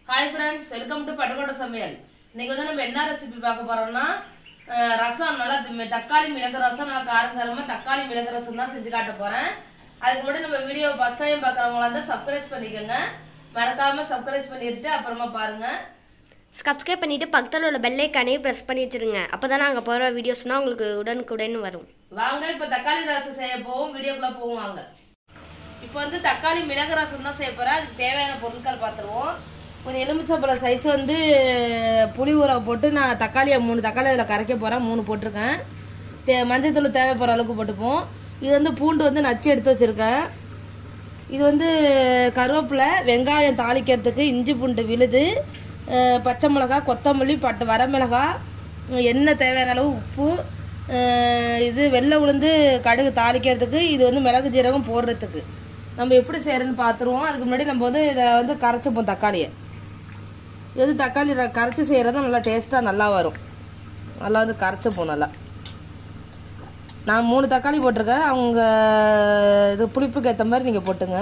Hi friends welcome to Pattukkottai சமையல் இன்னைக்கு வந்து நம்ம என்ன ரெசிபி பார்க்க போறோம்னா அஹ், ரசம் நல்லா தி- தக்காளி மிளகு ரசம் நல்லா காரசாரமா தக்காளி மிளகு ரசம் தான் செஞ்சு காட்ட போறேன் அதுக்கு முன்னாடி நம்ம வீடியோ ஃபர்ஸ்ட் டைம் பார்க்குறவங்களா இருந்தால் சப்ஸ்கிரைப் பண்ணிக்கோங்க மறக்காம சப்ஸ்கிரைப் பண்ணிட்டு அப்புறமா பாருங்க சப்ஸ்கிரைப் பண்ணிட்டு பக்கத்தில் உள்ள பெல் ஐக்கானையும் ப்ரெஸ் பண்ணி வச்சிருங்க அப்போ தான் நாங்கள் போகிற வீடியோஸ்னால் உங்களுக்கு உடனுக்குடன் வரும் வாங்க இப்ப தக்காளி ரசம் செய்ய போவோம் வீடியோக்குள்ள போவோம் வாங்க இப்போ வந்து தக்காளி மிளகு ரசம் தான் செய்ய போறேன் அதுக்கு தேவையான பொருட்கள் பார்த்துருவோம் ஒரு எலுமிச்சம்பழம் சைஸ் வந்து புளி ஊற போட்டு நான் தக்காளியை மூணு தக்காளி அதில் கரைக்க போகிறேன் மூணு போட்டிருக்கேன் தே மஞ்சத்தூள் தேவைப்படுற அளவுக்கு போட்டுப்போம் இது வந்து பூண்டு வந்து நச்சு எடுத்து வச்சுருக்கேன் இது வந்து கருவேப்பிலை வெங்காயம் தாளிக்கிறதுக்கு இஞ்சி பூண்டு விழுது அஹ் பச்சை மிளகா கொத்தமல்லி பட்டு வரமிளகா உம் எண்ணெய் தேவையான அளவு உப்பு அஹ் இது வெள்ளை உளுந்து கடுகு தாளிக்கிறதுக்கு இது வந்து மிளகு ஜீரகம் போடுறதுக்கு நம்ம எப்படி செய்கிறேன்னு பார்த்துருவோம் அதுக்கு முன்னாடி நம்ம வந்து இதை வந்து கரைச்சிப்போம் தக்காளியை இது வந்து தக்காளி ர- கரைச்சி செய்கிறது நல்லா டேஸ்ட்டாக நல்லா வரும் நல்லா வந்து கரைச்சிப்போம் நல்லா நான் மூணு தக்காளி போட்டிருக்கேன் அவங்க இது புளிப்புக்கு ஏற்ற மாதிரி நீங்கள் போட்டுங்க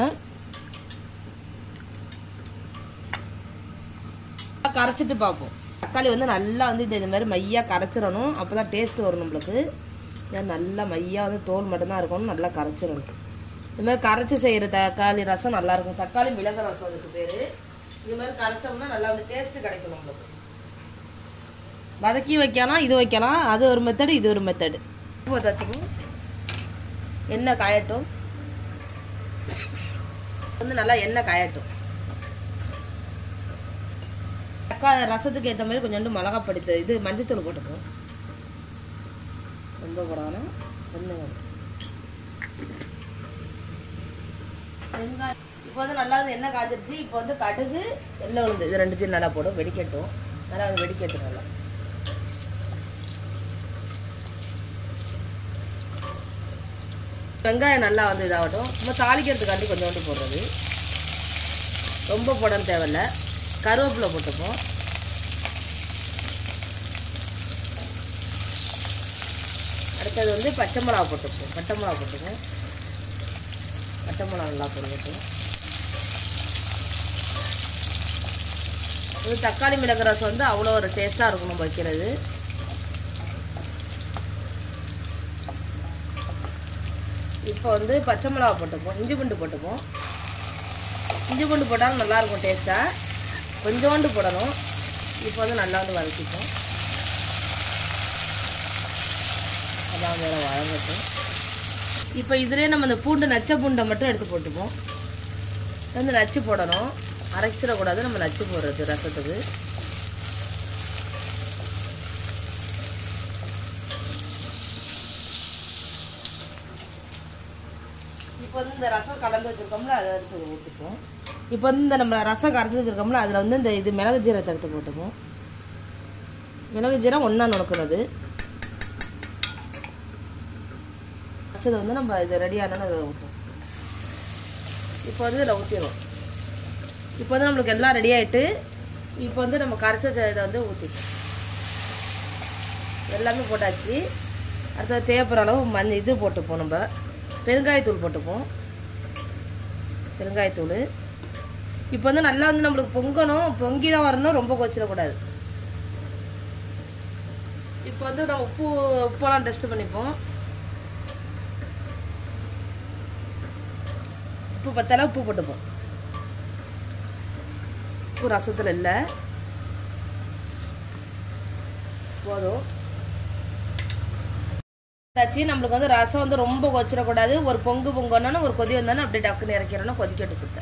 கரைச்சிட்டு பார்ப்போம் தக்காளி வந்து நல்லா வந்து இந்த இது மாதிரி மையாக கரைச்சிடணும் அப்போ தான் டேஸ்ட் வரும் நம்மளுக்கு ஏன் நல்லா மையாக வந்து தோல் மட்டும்தான் இருக்கணும் நல்லா கரைச்சிடணும் இது மாதிரி கரைச்சி செய்கிற தக்காளி ரசம் நல்லா இருக்கும் தக்காளி மிளகு ரசம் அதுக்கு பேர் இது மாதிரி கரைச்சோம்னா நல்லா வந்து டேஸ்ட்டு கிடைக்கும் நம்மளுக்கு வதக்கி வைக்கலாம் இது வைக்கலாம் அது ஒரு மெத்தடு இது ஒரு மெத்தடு வச்சுக்கணும் எண்ணெய் காயட்டும் வந்து நல்லா எண்ணெய் காயட்டும் தக்காளி ரசத்துக்கு ஏற்ற மாதிரி கொஞ்சோண்டு மிளகா படித்து இது மஞ்சத்தூள் போட்டுக்கணும் ரொம்ப போடாமல் கொஞ்சம் போடு. வெங்காயம் இப்போ வந்து நல்லா வந்து எண்ணெய் காய்ச்சிருச்சு இப்போ வந்து கடுகு எல்லாம் உளுந்து இது ரெண்டுத்தையும் நல்லா போடும் வெடிக்கட்டும் நல்லா வந்து வெடிக்கட்டும் நல்லா வெங்காயம் நல்லா வந்து இதாகட்டும் நம்ம தாளிக்கிறதுக்காண்டி கொஞ்சோண்டு போடுறது ரொம்ப போடணும் தேவையில்ல கருவேப்பிலை போட்டுப்போம் அடுத்தது வந்து பச்சை மிளகா போட்டுப்போம் பட்டை மிளகா போட்டுப்போம் பட்டை மிளகா நல்லா போட்டுக்கட்டும் இது தக்காளி மிளகு ரசம் வந்து அவ்வளோ ஒரு டேஸ்ட்டாக இருக்கும் நம்ம வைக்கிறது இப்போ வந்து பச்சை மிளகா போட்டுப்போம் இஞ்சி பூண்டு போட்டுப்போம் இஞ்சி பூண்டு போட்டாலும் நல்லாயிருக்கும் டேஸ்ட்டாக கொஞ்சோண்டு போடணும் இப்போ வந்து நல்லா வந்து வதக்கிப்போம் அதான் வேறு வதங்கட்டும் இப்போ இதுலேயே நம்ம இந்த பூண்டு நச்ச பூண்டை மட்டும் எடுத்து போட்டுப்போம் இது வந்து நச்சு போடணும் அரைச்சிடக்கூடாது நம்ம நச்சு போடுறது ரசத்துக்கு இப்போ வந்து இந்த ரசம் கலந்து வச்சுருக்கோம்ல அதை எடுத்து ஊற்றிப்போம் இப்போ வந்து இந்த நம்ம ரசம் கரைச்சி வச்சுருக்கோம்ல அதில் வந்து இந்த இது மிளகு ஜீரகத்தை எடுத்து போட்டுப்போம் மிளகு ஜீரம் ஒன்றா நுணுக்குனது வச்சதை வந்து நம்ம இது ரெடியானோன்னு அதை ஊற்றும் இப்போ வந்து இதில் ஊற்றிடுவோம் இப்போ வந்து நம்மளுக்கு எல்லாம் ரெடி ஆகிட்டு இப்போ வந்து நம்ம கரைச்சி வச்ச இதை வந்து ஊற்றிப்போம் எல்லாமே போட்டாச்சு அடுத்தது தேவைப்படுற அளவு மஞ்சள் இது போட்டுப்போம் நம்ம பெருங்காயத்தூள் போட்டுப்போம் பெருங்காயத்தூள் இப்போ வந்து நல்லா வந்து நம்மளுக்கு பொங்கணும் பொங்கி தான் வரணும் ரொம்ப கொச்சிடக்கூடாது இப்போ வந்து நம்ம உப்பு உப்பெல்லாம் டெஸ்ட் பண்ணிப்போம் உப்பு பத்தால உப்பு போட்டுப்போம் உப்பு ரசத்தில் இல்லை போதும் ஆச்சு நம்மளுக்கு வந்து ரசம் வந்து ரொம்ப கொச்சிடக்கூடாது ஒரு பொங்கு பொங்கணும்னு ஒரு கொதி வந்தானே அப்படியே டக்குன்னு இறக்கிறோன்னா கொதிக்கட்டு சுத்த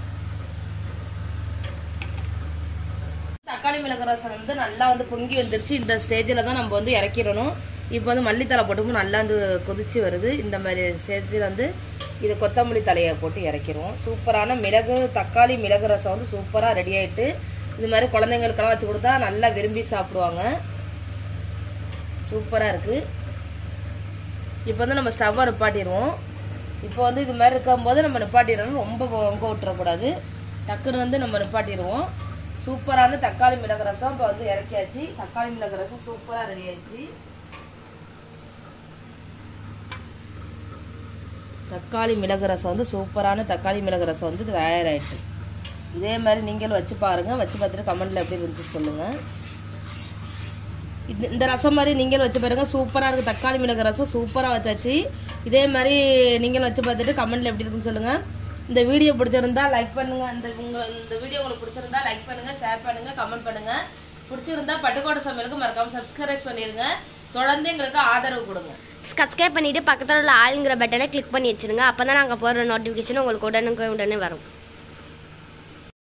தக்காளி மிளகு ரசம் வந்து நல்லா வந்து பொங்கி வந்துருச்சு இந்த ஸ்டேஜில் தான் நம்ம வந்து இறக்கிடணும் இப்போ வந்து மல்லித்தலை போட்டு நல்லா வந்து கொதிச்சு வருது இந்த மாதிரி ஸ்டேஜில் வந்து இது கொத்தமல்லி தலையை போட்டு இறக்கிடுவோம் சூப்பரான மிளகு தக்காளி மிளகு ரசம் வந்து சூப்பராக ரெடி ஆயிட்டு இது மாதிரி குழந்தைங்களுக்கெல்லாம் வச்சு கொடுத்தா நல்லா விரும்பி சாப்பிடுவாங்க சூப்பராக இருக்குது இப்போ வந்து நம்ம ஸ்டவ்வை நிப்பாட்டிடுவோம் இப்போ வந்து இது மாதிரி இருக்கும்போது நம்ம நிப்பாட்டிடணும் ரொம்ப பொங்க விட்டுறக்கூடாது டக்குன்னு வந்து நம்ம நிப்பாட்டிடுவோம் சூப்பரான தக்காளி மிளகு ரசம் இப்போ வந்து இறக்கியாச்சு தக்காளி மிளகு ரசம் சூப்பராக ரெடி ஆயிடுச்சு தக்காளி மிளகு ரசம் வந்து சூப்பரான தக்காளி மிளகு ரசம் வந்து தயாராகிட்டு இதே மாதிரி நீங்களும் வச்சு பாருங்கள் வச்சு பார்த்துட்டு கமெண்ட்டில் எப்படி இருந்துச்சு சொல்லுங்கள் இது இந்த ரசம் மாதிரி நீங்களும் வச்சு பாருங்கள் சூப்பராக இருக்குது தக்காளி மிளகு ரசம் சூப்பராக வச்சாச்சு இதே மாதிரி நீங்களும் வச்சு பார்த்துட்டு கமெண்ட்டில் எப்படி இருக்குன்னு சொல்லுங்கள் இந்த வீடியோ பிடிச்சிருந்தா லைக் பண்ணுங்கள் இந்த உங்கள் இந்த வீடியோ உங்களுக்கு பிடிச்சிருந்தா லைக் பண்ணுங்கள் ஷேர் பண்ணுங்கள் கமெண்ட் பண்ணுங்கள் பிடிச்சிருந்தா பட்டுக்கோட்டை சமையலுக்கு மறக்காமல் சப்ஸ்கிரைப் பண்ணிடுங்க தொடர்ந்து எங்களுக்கு ஆதரவு கொடுங்க சப்ஸ்கிரைப் பண்ணிவிட்டு பக்கத்தில் உள்ள ஆளுங்கிற பட்டனை கிளிக் பண்ணி வச்சுருங்க அப்போ தான் நாங்கள் போடுற நோட்டிஃபிகேஷன் உங்களுக்கு உடனுக்கு உடனே வரும்